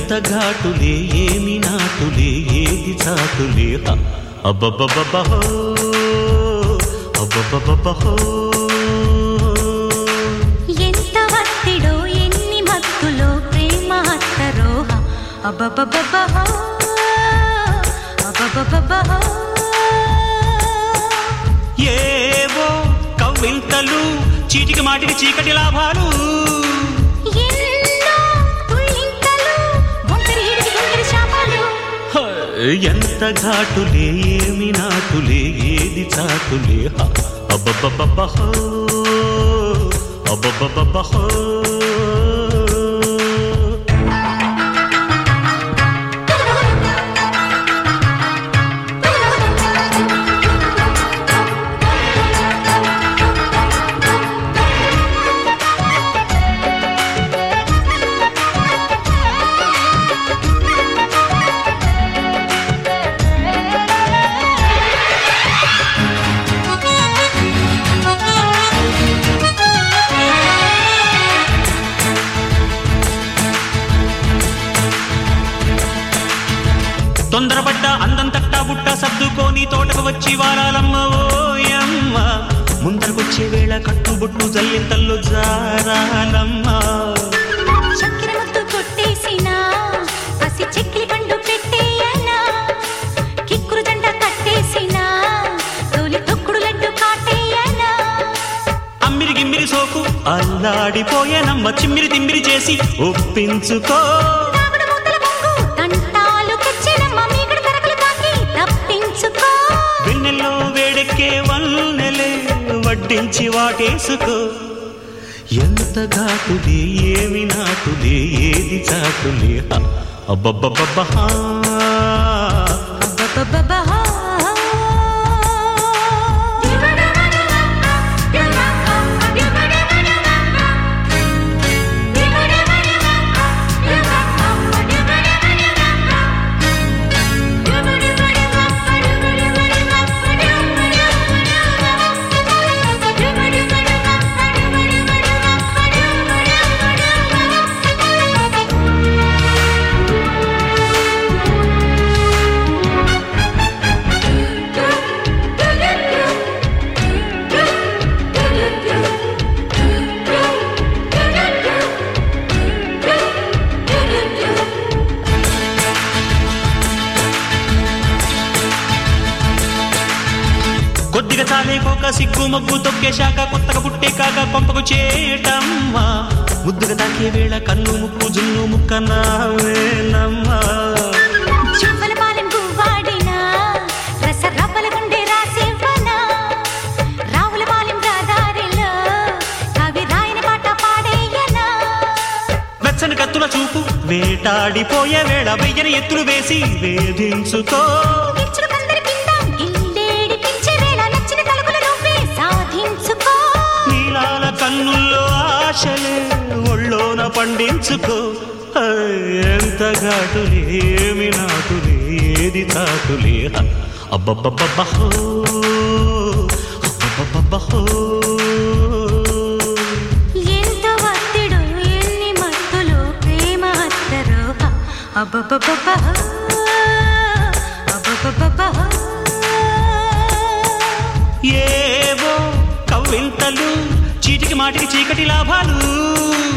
ఎంత ఘాటులే ఏమి నాటులే ఏది చాటులే హ. అబ్బబ్బబ్బబ్బహో అబ్బబ్బబ్బబ్బహో ఎంత వత్తిడో ఎన్ని మత్తులో ప్రేమ హత్తరోహ అబ్బబ్బబ్బబ్బహో అబ్బబ్బబ్బబ్బహో ఏవో కవ్వింతలు చీటికి మాటికి చీకటి లాభాలు ఎన్నో తుళ్ళింతలు ఒంటరి ఈడికి ఒంటరి శాపాలు హ, ఎంత ఘాటులే ఏమి నాటులే ఏది చాటులే హ. అబ్బబ్బబ్బబ్బహో అబ్బబ్బబ్బబ్బహో తొందరపడ్డ అందం తట్ట బుట్ట సర్దుకోని తోటకు వచ్చి వారాలమ్మ ఓయమ్మ ముందరకొచ్చే వేళ కట్టుబొట్టు జల్లింతల్లో జారాలమ్మ చక్కెర ముద్దు కొట్టేసినా పసి చెక్కిలి పండు పెట్టేయనా కిక్కురు జంట కట్టేసినా తోలి తొక్కుడు లడ్డు కాటేయనా అమ్మిరి గిమ్మిరి సోకు అల్లాడిపోయేనమ్మ చిమ్మిరి తిమ్మిరి చేసి ఒప్పించుకో తాగుడు మూతల పొంగు తంటాలు తెచ్చినమ్మ మీగడ పెరకలు తాకి తప్పించుకో వెన్నెల్లో వేడెక్కే వన్నెలే వడ్డించి వాటేసుకో ఎంత ఘాటులే ఏమి నాటులే ఏది చాటులే హ. అబ్బబ్బబ్బబ్బహా అబ్బబ్బబ్బబ్బహా. కొద్దిగా చాలేకోక సిగ్గు మొగ్గు తొక్కేశాక కొత్తగా పుట్టే కాక కొంపకు చేటమ్మా ముద్దుగా తాకే వేళ కన్ను ముక్కు జున్ను ముక్క నావేనమ్మా చువ్వల పాలెం గువ్వాడినా, రస రవ్వల గుండె రాసివ్వనా? రావుల పాలెం రాదారిలో, కవి రాయని పాట పాడేయనా? వెచ్చని కత్తుల చూపు వేటాడిపోయే వేళ వెయ్యని ఎత్తులు వేసి వేధించుకో గిచ్చుడు కందరి కింద, గిల్లేడిపించే వేళ నచ్చిన తలుపులు నువ్వే సాధించుకో. నీలాల కన్నుల్లో ఆశలే ఒళ్ళోన పండించుకో హై, ఎంత ఘాటులే ఏమి నాటులే ఏది తాటులే హ. అబ్బబ్బబ్బబ్బహో అబ్బబ్బబ్బబ్బహో ఎంత ఒత్తిడో, ఎన్ని మత్తులో ప్రేమ హత్తరోహ. అబ్బబ్బబ్బబ్బహ. అబ్బబ్బబ్బబ్బహ. ఏవో కవ్వింతలు చీటికి మాటికి చీకటి లాభాలు